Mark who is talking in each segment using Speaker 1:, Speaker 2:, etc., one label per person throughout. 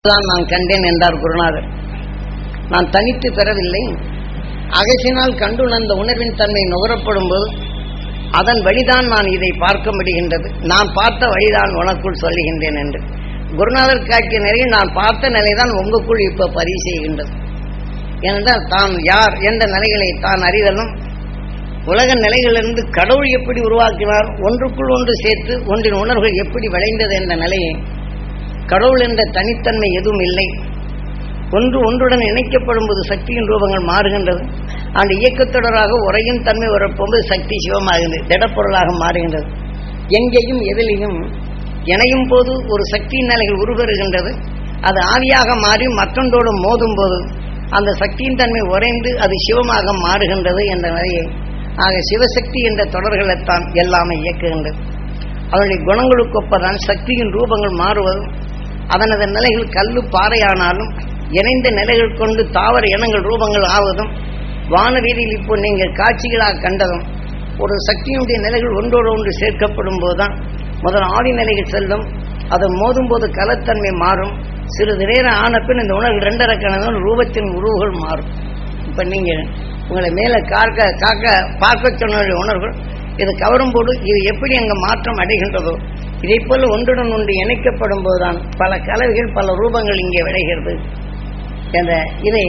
Speaker 1: தான் நான் கண்டேன் என்றார் குருநாதர் நான் தனித்து பெறவில்லை அகசினால் கண்டுணர்ந்த உணர்வின் தன்மை நுகரப்படும் போது அதன் வழிதான் நான் இதை பார்க்க முடிகின்றது நான் பார்த்த வழிதான் உனக்குள் சொல்லுகின்றேன் என்று குருநாதர் காட்டிய நிலையில் நான் பார்த்த நிலைதான் உங்களுக்குள் இப்ப பதிவு செய்கின்றது ஏனென்றால் தான் யார் என்ற நிலைகளை தான் அறிதலும் உலக நிலைகளிலிருந்து கடவுள் எப்படி உருவாக்கினார் ஒன்றுக்குள் ஒன்று சேர்த்து ஒன்றின் உணர்வுகள் எப்படி விளைந்தது என்ற நிலையை கடவுள் என்ற தனித்தன்மை எதுவும் இல்லை ஒன்று ஒன்றுடன் இணைக்கப்படும் போது சக்தியின் ரூபங்கள் மாறுகின்றது அந்த இயக்கத்தொடராக உரையும் தன்மை வரப்போது சக்தி சிவமாகின்றது திடப்பொருளாக மாறுகின்றது எங்கேயும் எதிலையும் இணையும் போது ஒரு சக்தியின் நிலைகள் உருவருகின்றது அது ஆவியாக மாறி மற்றொன்றோடு மோதும் போது அந்த சக்தியின் தன்மை உறைந்து அது சிவமாக மாறுகின்றது என்ற நிலையை ஆக சிவசக்தி என்ற தொடர்களைத்தான் எல்லாமே இயக்குகின்றது அதனுடைய குணங்களுக்கு ஒப்பதான் சக்தியின் ரூபங்கள் மாறுவதும் அதனது நிலைகள் கல்லு பாறையானாலும் இணைந்த நிலைகள் கொண்டு தாவர இனங்கள் ரூபங்கள் ஆவதும் வானவீதியில் இப்போ நீங்கள் காட்சிகளாக கண்டதும் ஒரு சக்தியினுடைய நிலைகள் ஒன்றோடு ஒன்று சேர்க்கப்படும் போதுதான் முதல் ஆதி நிலைகள் செல்லும் அது மோதும் போது கலத்தன்மை மாறும் சிறிது நேரம் ஆன பின் இந்த உணர்வு ரெண்டரை கணவன் ரூபத்தின் உருவுகள் மாறும் இப்ப நீங்க உங்களை மேல காக்க காக்க பார்க்க சொன்ன உணர்வுகள் இது கவரும் போது இது எப்படி அங்க மாற்றம் அடைகின்றதோ இதை போல ஒன்றுடன் ஒன்று இணைக்கப்படும் போதுதான் பல கலவைகள் பல ரூபங்கள் இங்கே விளைகிறது என்ற இதை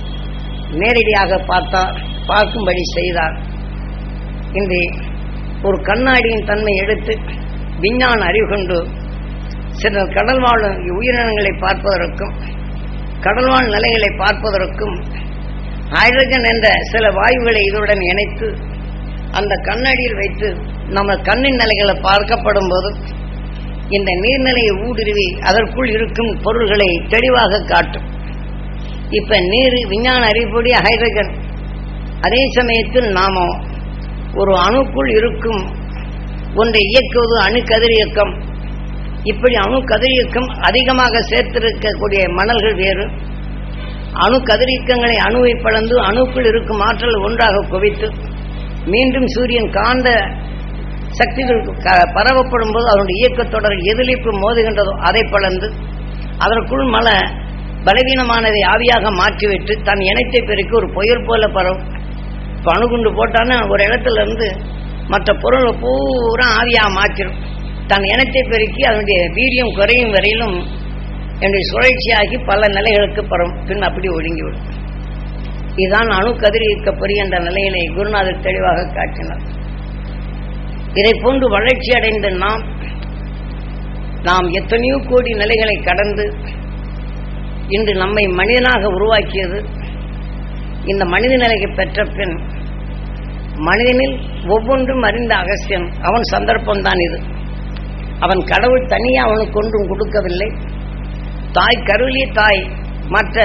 Speaker 1: நேரடியாக பார்த்தார் பார்க்கும்படி செய்தார் இன்று ஒரு கண்ணாடியின் தன்மை எடுத்து விஞ்ஞான அறிவு கொண்டு சில கடல் வாழ் உயிரினங்களை பார்ப்பதற்கும் கடல்வாழ் நிலைகளை பார்ப்பதற்கும் ஹைட்ரஜன் என்ற சில வாயுகளை இதனுடன் இணைத்து அந்த கண்ணாடியில் வைத்து நம்ம கண்ணின் நிலைகளை பார்க்கப்படும் போது இந்த நீர்நிலையை ஊடுருவி அதற்குள் இருக்கும் பொருள்களை தெளிவாக காட்டும் இப்ப நீர் விஞ்ஞான அறிவுப்படி ஹைட்ரஜன் அதே சமயத்தில் நாம ஒரு அணுக்குள் இருக்கும் ஒன்றை இயக்குவது அணு கதிரியக்கம் இப்படி அணு கதிரியக்கம் அதிகமாக சேர்த்திருக்கக்கூடிய மணல்கள் வேறு அணு கதிரியக்கங்களை அணுவை பழந்து அணுக்குள் இருக்கும் ஆற்றல் ஒன்றாக குவித்து மீண்டும் சூரியன் காந்த சக்திகள் பரவப்படும் போது அதனுடைய இயக்கத்தொடர் எதிர்ப்பு மோதுகின்றதோ அதை பழந்து அதற்குள் மல பலவீனமானதை ஆவியாக மாற்றிவிட்டு தன் இனத்தை பெருக்கி ஒரு புயல் போல பரவும் இப்போ அணுகுண்டு போட்டான்னா ஒரு இடத்துல இருந்து மற்ற பொருளை பூரா ஆவியாக மாற்றிடும் தன் இனத்தை பெருக்கி அதனுடைய வீரியம் குறையும் வரையிலும் என்னுடைய சுழற்சியாகி பல நிலைகளுக்கு பரவும் பின் அப்படி ஒடுங்கிவிடும் இதுதான் அணு கதிரியக்கப்படி என்ற நிலையிலே குருநாதர் தெளிவாக காட்டினார் இதை போன்று வளர்ச்சி அடைந்த நாம் நாம் எத்தனையோ கோடி நிலைகளை கடந்து இன்று நம்மை மனிதனாக உருவாக்கியது இந்த மனித நிலையை பெற்ற பின் மனிதனில் ஒவ்வொன்றும் அறிந்த அகசியன் அவன் சந்தர்ப்பம்தான் இது அவன் கடவுள் தனியே அவனுக்கு ஒன்றும் கொடுக்கவில்லை தாய் கருளிய தாய் மற்ற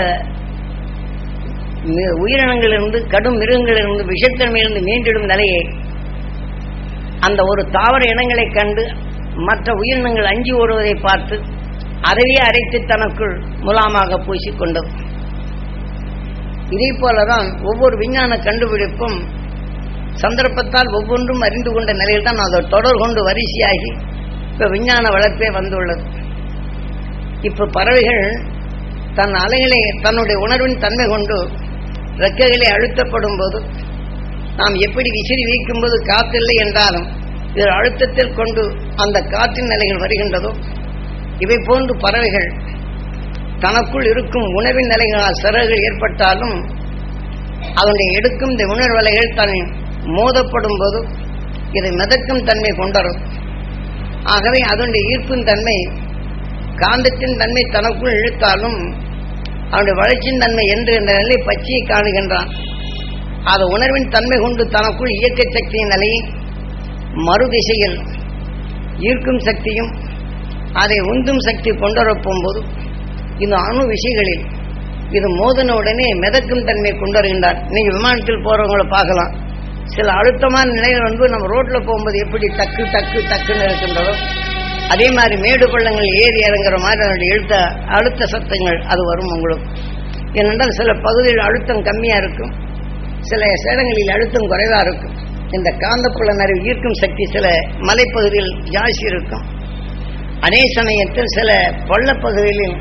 Speaker 1: உயிரினங்களிலிருந்து கடும் மிருகங்களிலிருந்து விஷத்தன்மையிலிருந்து மீண்டிடும் நிலையை அந்த ஒரு தாவர இனங்களை கண்டு மற்ற உயிரினங்கள் அஞ்சி ஓடுவதை பார்த்து அதையே அரைத்து தனக்குள் முலாமாக பூசிக்கொண்டது இதே போலதான் ஒவ்வொரு விஞ்ஞான கண்டுபிடிப்பும் சந்தர்ப்பத்தால் ஒவ்வொன்றும் அறிந்து கொண்ட நிலையில் தான் அதை தொடர் கொண்டு வரிசையாகி இப்ப விஞ்ஞான வளர்ப்பே வந்துள்ளது இப்ப பறவைகள் தன் அலைகளை தன்னுடைய உணர்வின் தன்மை கொண்டு ரெக்கைகளை அழுத்தப்படும் போது நாம் எப்படி விசிறி வீக்கும் போது காத்தில்லை என்றாலும் இது அழுத்தத்தில் கொண்டு அந்த காற்றின் நிலைகள் வருகின்றதோ இவை போன்று பறவைகள் தனக்குள் இருக்கும் உணவின் நிலைகளால் சிறகுகள் ஏற்பட்டாலும் அதனுடைய எடுக்கும் இந்த உணர்வலைகள் தன் மோதப்படும் போது இதை மிதக்கும் தன்மை கொண்டரும் ஆகவே அதனுடைய ஈர்ப்பின் தன்மை காந்தத்தின் தன்மை தனக்குள் இழுத்தாலும் அவனுடைய வளர்ச்சியின் தன்மை என்று என்ற நிலை பச்சையை காணுகின்றான் அது உணர்வின் தன்மை கொண்டு தனக்குள் இயக்க சக்தியின் நிலையை மறு திசையில் ஈர்க்கும் சக்தியும் அதை உந்தும் சக்தி கொண்டுவரப்போம் போது இந்த அணு விஷயங்களில் இது மோதன உடனே மிதக்கும் தன்மை கொண்டுவருகின்றார் நீங்க விமானத்தில் போறவங்களை பார்க்கலாம் சில அழுத்தமான நிலைகள் வந்து நம்ம ரோட்ல போகும்போது எப்படி தக்கு தக்கு டக்குன்னு இருக்கின்றதோ அதே மாதிரி மேடு பள்ளங்கள் ஏறி இறங்குற மாதிரி அதனுடைய எழுத்த அழுத்த சத்தங்கள் அது வரும் உங்களுக்கு ஏனென்றால் சில பகுதியில் அழுத்தம் கம்மியா இருக்கும் சில இடங்களில் அழுத்தம் குறைவா இருக்கும் இந்த காந்தப்புல நிறைவு ஈர்க்கும் சக்தி சில மலைப்பகுதியில் ஜாஸ்தி இருக்கும் அதே சமயத்தில் சில பள்ளப்பகுதிகளில்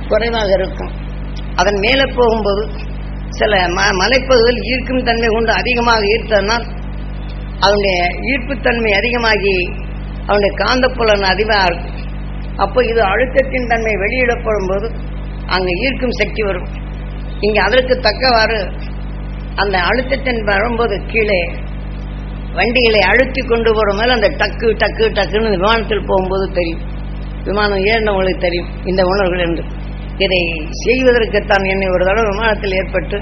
Speaker 1: குறைவாக இருக்கும் அதன் மேலே போகும்போது சில ம மலைப்பகுதிகள் ஈர்க்கும் தன்மை கொண்டு அதிகமாக ஈர்த்ததனால் அதனுடைய ஈர்ப்புத்தன்மை அதிகமாகி அவனுடைய காந்தப்புலன் அதிகமாக இருக்கும் அப்போ இது அழுத்தத்தின் தன்மை வெளியிடப்படும் போது அங்கே ஈர்க்கும் சக்தி வரும் இங்கே அதற்கு தக்கவாறு அந்த அழுத்தத்தின் வரும்போது கீழே வண்டிகளை அழுத்தி கொண்டு போகிற மேலே அந்த டக்கு டக்கு டக்குன்னு விமானத்தில் போகும்போது தெரியும் விமானம் ஏறினவங்களுக்கு தெரியும் இந்த உணர்வுகள் என்று இதை செய்வதற்குத்தான் என்னை ஒரு தடவை விமானத்தில் ஏற்பட்டு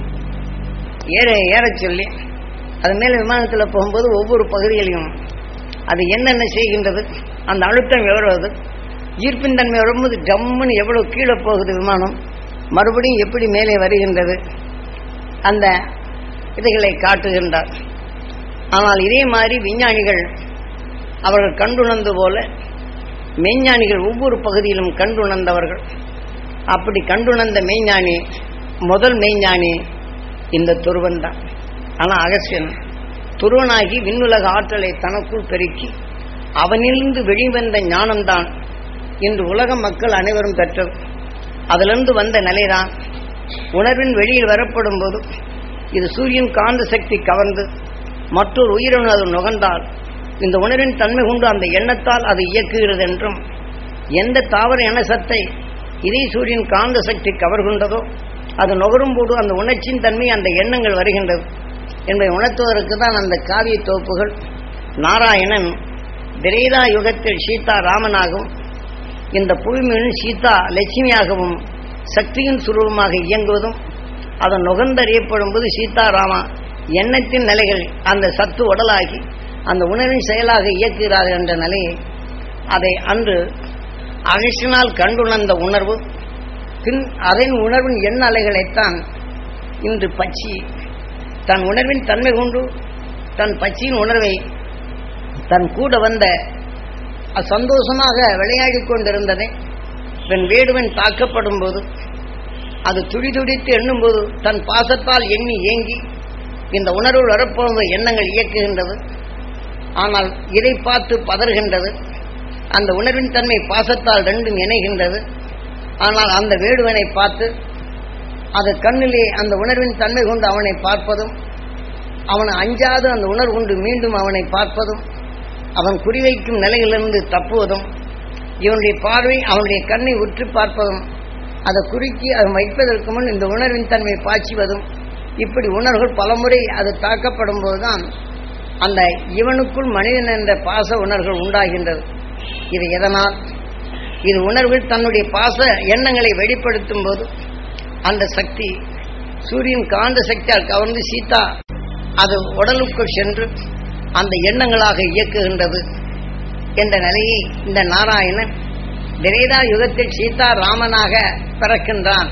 Speaker 1: ஏற ஏறச் சொல்லி அது மேலே விமானத்தில் போகும்போது ஒவ்வொரு பகுதிகளையும் அது என்னென்ன செய்கின்றது அந்த அழுத்தம் எவ்வளவு ஈர்ப்பின் தன்மை வரும்போது ஜம்முன்னு எவ்வளவு கீழே போகுது விமானம் மறுபடியும் எப்படி மேலே வருகின்றது அந்த இதுகளை காட்டுகின்றார் ஆனால் இதே மாதிரி விஞ்ஞானிகள் அவர்கள் கண்டுணர்ந்து போல மெய்ஞானிகள் ஒவ்வொரு பகுதியிலும் கண்டுணர்ந்தவர்கள் அப்படி கண்டுணர்ந்த மெய்ஞானி முதல் மெய்ஞானி இந்த துருவன் தான் ஆனால் அகஸ்டியன் துருவனாகி விண்ணுலக ஆற்றலை தனக்குள் பெருக்கி அவனிலிருந்து வெளிவந்த ஞானம்தான் இன்று உலக மக்கள் அனைவரும் பெற்றது அதிலிருந்து வந்த நிலைதான் உணர்வின் வெளியில் வரப்படும் போது இது சூரியன் காந்த சக்தி கவர்ந்து மற்றொரு உயிரினு அது நுகர்ந்தால் இந்த உணர்வின் தன்மை கொண்டு அந்த எண்ணத்தால் அது இயக்குகிறது என்றும் எந்த தாவர எண்ணசத்தை இதே சூரியன் காந்த சக்தி கவர்கின்றதோ அது நுகரும் போது அந்த உணர்ச்சியின் தன்மை அந்த எண்ணங்கள் வருகின்றது என்பதை உணர்த்துவதற்கு தான் அந்த காவிய தொகுப்புகள் நாராயணன் திரேதா யுகத்தில் சீதா ராமனாகவும் இந்த பூமியின் சீதா லட்சுமியாகவும் சக்தியின் சுரூபமாக இயங்குவதும் அதன் நுகர்ந்தறியப்படும் போது சீதாராமா எண்ணத்தின் நிலைகள் அந்த சத்து உடலாகி அந்த உணர்வின் செயலாக இயக்குகிறார்கள் என்ற நிலையை அதை அன்று அகசினால் கண்டுணர்ந்த உணர்வு பின் அதன் உணர்வின் எண்ண அலைகளைத்தான் இன்று பச்சி தன் உணர்வின் தன்மை கொண்டு தன் பச்சியின் உணர்வை தன் கூட வந்த சந்தோஷமாக விளையாடி கொண்டிருந்ததை பின் வேடுவன் தாக்கப்படும் போது அது துடி துடித்து எண்ணும்போது தன் பாசத்தால் எண்ணி ஏங்கி இந்த உணர்வு வரப்போகிற எண்ணங்கள் இயக்குகின்றது ஆனால் இதை பார்த்து பதறுகின்றது அந்த உணர்வின் தன்மை பாசத்தால் ரெண்டும் இணைகின்றது ஆனால் அந்த வேடுவனை பார்த்து அது கண்ணிலே அந்த உணர்வின் தன்மை கொண்டு அவனை பார்ப்பதும் அவன் அஞ்சாது அந்த உணர்வு கொண்டு மீண்டும் அவனை பார்ப்பதும் அவன் குறிவைக்கும் நிலையிலிருந்து தப்புவதும் இவனுடைய பார்வை அவனுடைய கண்ணை உற்று பார்ப்பதும் அதை குறுக்கி அதை வைப்பதற்கு முன் இந்த உணர்வின் தன்மை பாய்ச்சுவதும் இப்படி உணர்வுகள் பலமுறை அது தாக்கப்படும் போதுதான் அந்த இவனுக்குள் மனிதன் என்ற பாச உணர்வுகள் உண்டாகின்றது இது எதனால் இது உணர்வுகள் தன்னுடைய பாச எண்ணங்களை வெளிப்படுத்தும் போது அந்த சக்தி சூரியன் காந்த சக்தியால் கவர்ந்து சீதா அது உடலுக்குள் சென்று அந்த எண்ணங்களாக இயக்குகின்றது என்ற நிலையை இந்த நாராயணன் திரேதா யுகத்தில் சீதா ராமனாக பிறக்கின்றான்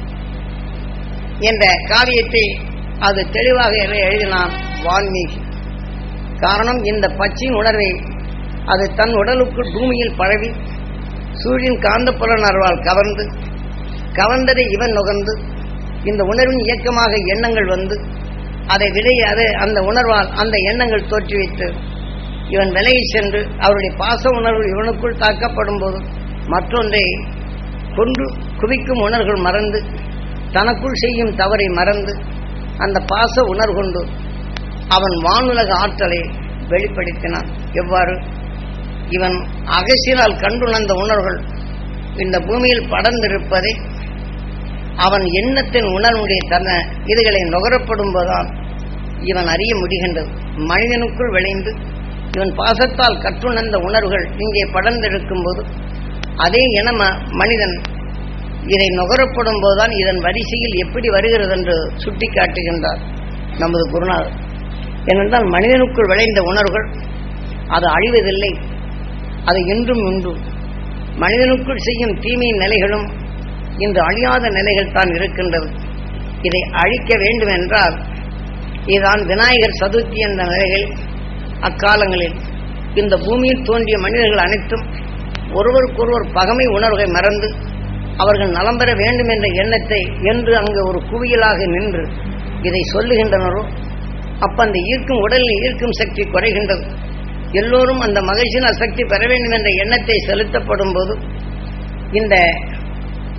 Speaker 1: என்ற காவியத்தை அது தெளிவாக எழுதினான் வால்மீகி காரணம் இந்த பச்சின் உணர்வை அது தன் உடலுக்குள் பூமியில் பரவி சூரியன் காந்த புலனர்வால் கவர்ந்து கவர்ந்ததை இவன் நுகர்ந்து இந்த உணர்வின் இயக்கமாக எண்ணங்கள் வந்து அதை விலை அது அந்த உணர்வால் அந்த எண்ணங்கள் தோற்றுவித்து இவன் விலகி சென்று அவருடைய பாச உணர்வு இவனுக்குள் தாக்கப்படும் போது மற்றொன்றை கொன்று குவிக்கும் உணர்வுகள் மறந்து தனக்குள் செய்யும் தவறை மறந்து அந்த பாச உணர்வு கொண்டு அவன் வானுலக ஆற்றலை வெளிப்படுத்தினான் எவ்வாறு இவன் அகசியனால் கண்டுணர்ந்த உணர்வுகள் இந்த பூமியில் படர்ந்திருப்பதை அவன் எண்ணத்தின் உணர்வுடைய தன இதுகளை நுகரப்படும் போதுதான் இவன் அறிய முடிகின்றது மனிதனுக்குள் விளைந்து இவன் பாசத்தால் கற்றுணர்ந்த உணர்வுகள் இங்கே படர்ந்திருக்கும் போது அதே இன ம- மனிதன் இதை நுகரப்படும் போதுதான் இதன் வரிசையில் எப்படி வருகிறது என்று சுட்டி காட்டுகின்றார் நமது குருநாதர் ஏனென்றால் மனிதனுக்குள் விளைந்த உணர்வுகள் அது அழிவதில்லை அது என்றும் உண்டு மனிதனுக்குள் செய்யும் தீமையின் நிலைகளும் இன்று அழியாத நிலைகள் தான் இருக்கின்றது இதை அழிக்க வேண்டும் என்றால் இதுதான் விநாயகர் சதுர்த்தி என்ற நிலைகள் அக்காலங்களில் இந்த பூமியில் தோன்றிய மனிதர்கள் அனைத்தும் ஒருவருக்கொருவர் பகமை உணர்வை மறந்து அவர்கள் நலம் பெற வேண்டும் என்ற எண்ணத்தை என்று அங்கு ஒரு குவியலாக நின்று இதை சொல்லுகின்றனரோ அப்ப அந்த ஈர்க்கும் உடலில் ஈர்க்கும் சக்தி குறைகின்றது எல்லோரும் அந்த மகிழ்ச்சியின் சக்தி பெற வேண்டும் என்ற எண்ணத்தை செலுத்தப்படும் போது இந்த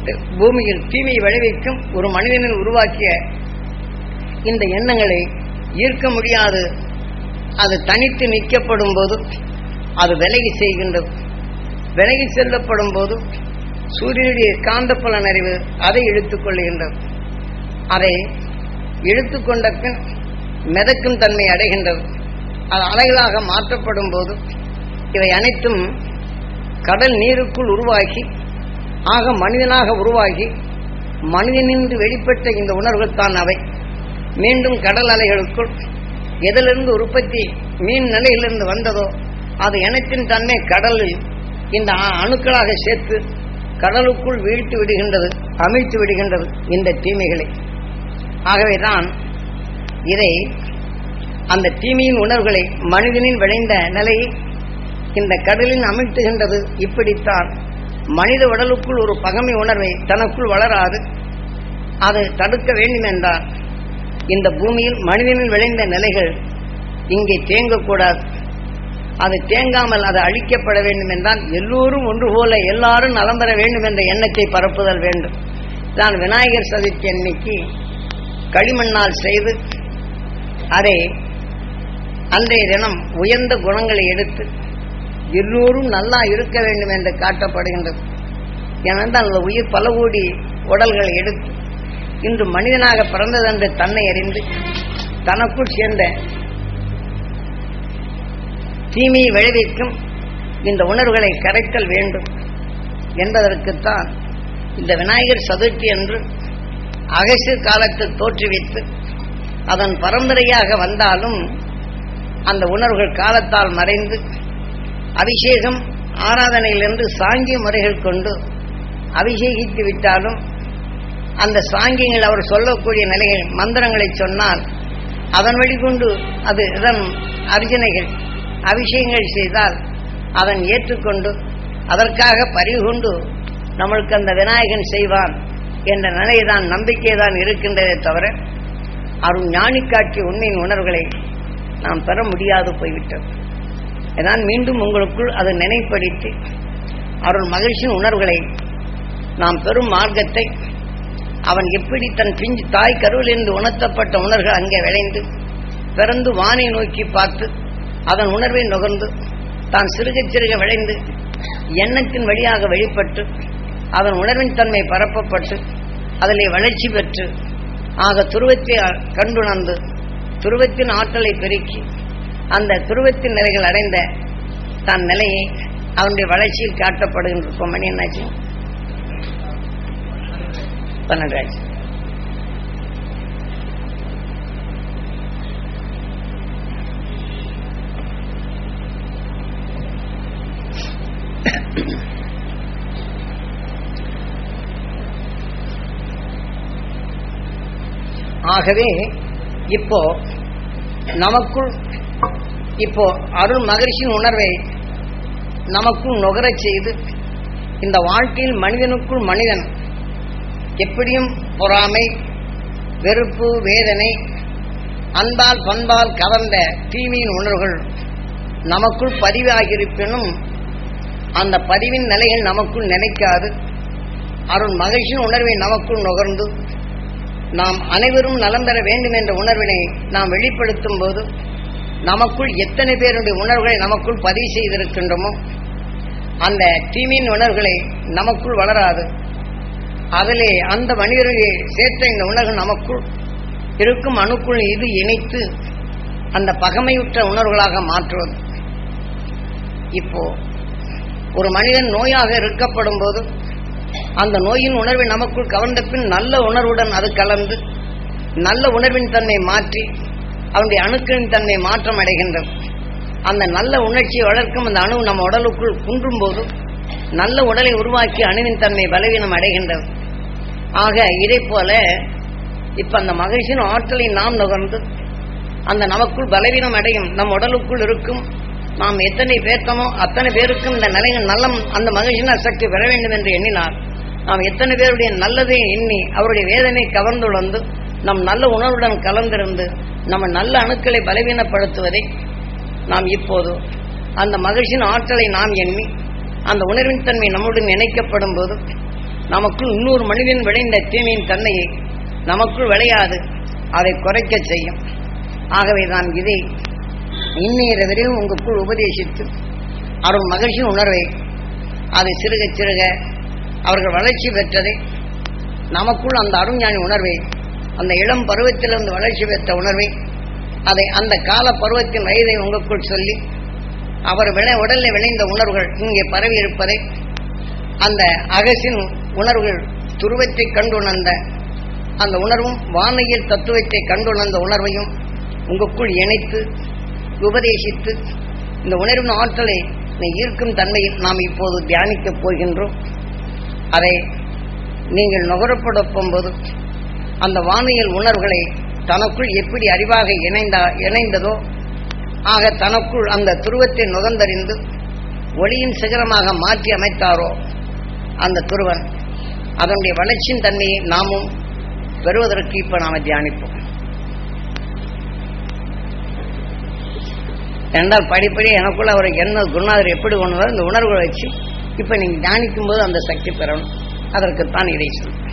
Speaker 1: பூமியில் தீமை விளைவிக்கும் ஒரு மனிதனில் உருவாக்கிய இந்த எண்ணங்களை ஈர்க்க முடியாது அது தனித்து நிற்கப்படும் போது அது விலகி செய்கின்றது விலகி செல்லப்படும் போது சூரியனுடைய காந்தப்புலன் அறிவு அதை இழுத்துக் கொள்கின்றது அதை இழுத்துக்கொண்ட பின் மிதக்கும் தன்மை அடைகின்றது அது அலைகளாக மாற்றப்படும் போது இவை அனைத்தும் கடல் நீருக்குள் உருவாகி ஆக மனிதனாக உருவாகி மனிதனின்று வெளிப்பட்ட இந்த உணர்வுகள் தான் அவை மீண்டும் கடல் அலைகளுக்குள் எதிலிருந்து உற்பத்தி மீன் நிலையிலிருந்து வந்ததோ அது இனத்தின் தன்மை கடலில் இந்த அ- அணுக்களாக சேர்த்து கடலுக்குள் வீழ்த்து விடுகின்றது அமிழ்த்து விடுகின்றது இந்த தீமைகளை ஆகவேதான் இதை அந்த தீமையின் உணர்வுகளை மனிதனின் விளைந்த நிலையை இந்த கடலில் அமிழ்த்துகின்றது இப்படித்தான் மனித உடலுக்குள் ஒரு பகமை உணர்வை தனக்குள் வளராது அது தடுக்க வேண்டும் என்றால் இந்த பூமியில் மனிதனில் விளைந்த நிலைகள் இங்கே தேங்கக்கூடாது அது தேங்காமல் அது அழிக்கப்பட வேண்டும் என்றால் எல்லோரும் ஒன்று போல எல்லாரும் நலம் பெற வேண்டும் என்ற எண்ணத்தை பரப்புதல் வேண்டும் தான் விநாயகர் சதுர்த்தி அன்னைக்கு களிமண்ணால் செய்து அதை அன்றைய தினம் உயர்ந்த குணங்களை எடுத்து எல்லோரும் நல்லா இருக்க வேண்டும் என்று காட்டப்படுகின்றது ஏனென்றால் அந்த உயிர் பல கோடி உடல்களை எடுத்து இன்று மனிதனாக பிறந்ததென்று தன்னை அறிந்து தனக்குள் சேர்ந்த தீமையை விளைவிக்கும் இந்த உணர்வுகளை கரைத்தல் வேண்டும் என்பதற்குத்தான் இந்த விநாயகர் சதுர்த்தி என்று அகசு காலத்தில் தோற்றுவித்து அதன் பரம்பரையாக வந்தாலும் அந்த உணர்வுகள் காலத்தால் மறைந்து அபிஷேகம் ஆராதனையிலிருந்து சாங்கிய முறைகள் கொண்டு அபிஷேகித்து விட்டாலும் அந்த சாங்கியங்கள் அவர் சொல்லக்கூடிய நிலைகள் மந்திரங்களை சொன்னால் அதன் வழிகொண்டு அது இதன் அர்ஜனைகள் அபிஷேகங்கள் செய்தால் அதன் ஏற்றுக்கொண்டு அதற்காக பறிகொண்டு நம்மளுக்கு அந்த விநாயகன் செய்வான் என்ற நிலைதான் நம்பிக்கைதான் இருக்கின்றதே தவிர அருள் ஞானி காட்டிய உண்மையின் உணர்வுகளை நாம் பெற முடியாது போய்விட்டது நான் மீண்டும் உங்களுக்குள் அதை நினைப்படுத்தி அருள் மகிழ்ச்சியின் உணர்வுகளை நாம் பெறும் மார்க்கத்தை அவன் எப்படி தன் பிஞ்சு தாய் கருவிலிருந்து உணர்த்தப்பட்ட உணர்வுகள் அங்கே விளைந்து பிறந்து வானை நோக்கி பார்த்து அதன் உணர்வை நுகர்ந்து தான் சிறுக சிறுக விளைந்து எண்ணத்தின் வழியாக வெளிப்பட்டு அதன் உணர்வின் தன்மை பரப்பப்பட்டு அதிலே வளர்ச்சி பெற்று ஆக துருவத்தை அ- கண்டுணர்ந்து துருவத்தின் ஆற்றலை பெருக்கி அந்த துருவத்தின் நிலைகள் அடைந்த தன் நிலையை அவனுடைய வளர்ச்சியில் காட்டப்படுகின்ற இப்போ மணி என்னாச்சு பன்னெண்டு ஆச்சு ஆகவே இப்போ நமக்குள் இப்போ அருள் மகிழ்ச்சியின் உணர்வை நமக்குள் நுகரச் செய்து இந்த வாழ்க்கையில் மனிதனுக்குள் மனிதன் எப்படியும் பொறாமை வெறுப்பு வேதனை அன்பால் பண்பால் கவர்ந்த தீமையின் உணர்வுகள் நமக்குள் பதிவாகியிருப்பினும் அந்த பதிவின் நிலைகள் நமக்குள் நினைக்காது அருள் மகிழ்ச்சியின் உணர்வை நமக்குள் நுகர்ந்து நாம் அனைவரும் நலம் பெற வேண்டும் என்ற உணர்வினை நாம் வெளிப்படுத்தும் போது நமக்குள் எத்தனை பேருடைய உணர்வுகளை நமக்குள் பதிவு செய்திருக்கின்றோமோ அந்த தீமையின் உணர்வுகளை நமக்குள் வளராது அதிலே அந்த மனிதர்களை சேர்த்த இந்த உணர்வு நமக்குள் இருக்கும் அணுக்குள் இது இணைத்து அந்த பகமையுற்ற உணர்வுகளாக மாற்றுவது இப்போ ஒரு மனிதன் நோயாக இருக்கப்படும் போது அந்த நோயின் உணர்வை நமக்குள் கவர்ந்த பின் நல்ல உணர்வுடன் அது கலந்து நல்ல உணர்வின் தன்மை மாற்றி அவனுடைய அணுக்களின் தன்மை மாற்றம் அடைகின்றது அந்த நல்ல உணர்ச்சியை வளர்க்கும் அந்த அணு நம்ம உடலுக்குள் குன்றும் போது நல்ல உடலை உருவாக்கி அணுவின் தன்மை பலவீனம் அடைகின்றது ஆக இதை போல இப்ப அந்த மகிழ்ச்சியின் ஆற்றலை நாம் நுகர்ந்து அந்த நமக்குள் பலவீனம் அடையும் நம் உடலுக்குள் இருக்கும் நாம் எத்தனை பேர்த்தமோ அத்தனை பேருக்கும் இந்த நிலைகள் நல்லம் அந்த மகிழ்ச்சியின் சக்தி பெற வேண்டும் என்று எண்ணினார் நாம் எத்தனை பேருடைய நல்லதை எண்ணி அவருடைய வேதனை கவர்ந்து வந்து நம் நல்ல உணர்வுடன் கலந்திருந்து நம்ம நல்ல அணுக்களை பலவீனப்படுத்துவதை நாம் இப்போது அந்த மகிழ்ச்சியின் ஆற்றலை நாம் எண்ணி அந்த உணர்வின் தன்மை நம்முடன் இணைக்கப்படும் போது நமக்குள் இன்னொரு மனிதன் விளைந்த தீமையின் தன்மையை நமக்குள் விளையாது அதை குறைக்க செய்யும் ஆகவே தான் இதை இன்னைய வரையும் உங்களுக்குள் உபதேசித்து அருள் மகிழ்ச்சி உணர்வை அதை சிறுக சிறுக அவர்கள் வளர்ச்சி பெற்றதை நமக்குள் அந்த அருஞானி உணர்வை அந்த இளம் பருவத்திலிருந்து வளர்ச்சி பெற்ற உணர்வை அதை அந்த கால பருவத்தின் வயதை உங்களுக்குள் சொல்லி அவர் விளை உடலில் விளைந்த உணர்வுகள் இங்கே பரவி இருப்பதை அந்த அகசின் உணர்வுகள் துருவத்தை கண்டுணர்ந்த அந்த உணர்வும் வானியல் தத்துவத்தை கண்டுணர்ந்த உணர்வையும் உங்களுக்குள் இணைத்து உபதேசித்து இந்த உணர்வின் ஆற்றலை நீ ஈர்க்கும் தன்மையில் நாம் இப்போது தியானிக்கப் போகின்றோம் அதை நீங்கள் நுகரப்படும் போது அந்த வானியல் உணர்வுகளை தனக்குள் எப்படி அறிவாக இணைந்தா இணைந்ததோ ஆக தனக்குள் அந்த துருவத்தை நுகர்ந்தறிந்து ஒளியின் சிகரமாக மாற்றி அமைத்தாரோ அந்த துருவன் அதனுடைய வளர்ச்சியின் தன்மையை நாமும் பெறுவதற்கு இப்ப நாம தியானிப்போம் என்றால் படிப்படி எனக்குள்ள அவர் என்ன குருநாதர் எப்படி கொண்டு வர இந்த உணர்வுகளை வச்சு இப்ப நீங்க தியானிக்கும் போது அந்த சக்தி பெறணும் அதற்குத்தான் இதை சொல்லும்